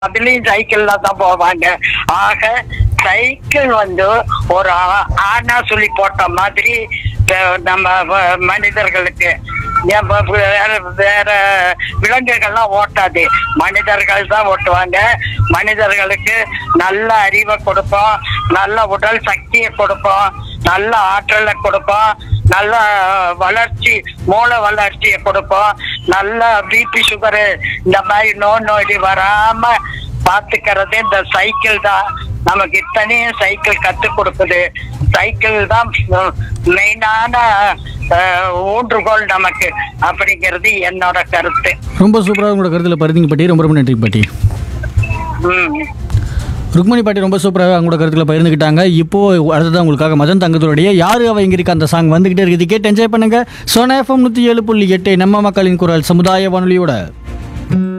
அதுலயும் சைக்கிள்ல தான் போவாங்க ஆக சைக்கிள் வந்து ஒரு ஆ- ஆனா சொல்லி போட்ட மாதிரி அஹ், நம்ம வ- மனிதர்களுக்கு ஏன் வ- வேற வேற விலங்குகள்லாம் ஓட்டாது மனிதர்கள் தான் ஓட்டுவாங்க மனிதர்களுக்கு நல்ல அறிவை கொடுப்போம் நல்ல உடல் சக்தியை கொடுப்போம் நல்ல ஆற்றலை கொடுப்போம் நல்ல வளர்ச்சி மூளை வளர்ச்சியை கொடுப்போம் நல்ல பிபி சுகரு இந்த மாதிரி நோய் நொடி வராம பாத்துக்கிறது இந்த சைக்கிள் தான் நமக்கு இத்தனையும் சைக்கிள் கத்து கொடுக்குது சைக்கிள் தான் மெயினான ஊன்றுகோல் நமக்கு அப்படிங்கிறது என்னோட கருத்து ரொம்ப சூப்பராக உங்களோட கருத்தில் பருதிங்க பாட்டி ரொம்ப ரொம்ப நன்றி பாட்டி ம் ருக்மணி பாட்டி ரொம்ப சூப்பராக அவங்களோட கருத்தில் பகிர்ந்துக்கிட்டாங்க இப்போ அடுத்ததான் உங்களுக்காக மதன் தங்கத்தோடைய யாரு அவ இங்க இருக்க அந்த சாங் வந்துகிட்டே இருக்குது கேட்டு என்ஜாய் பண்ணுங்க சோனா எஃப்எம் நூற்றி ஏழு புள்ளி எட்டு நம்ம மக்களின் குரல் சமுதாய வானொலியோட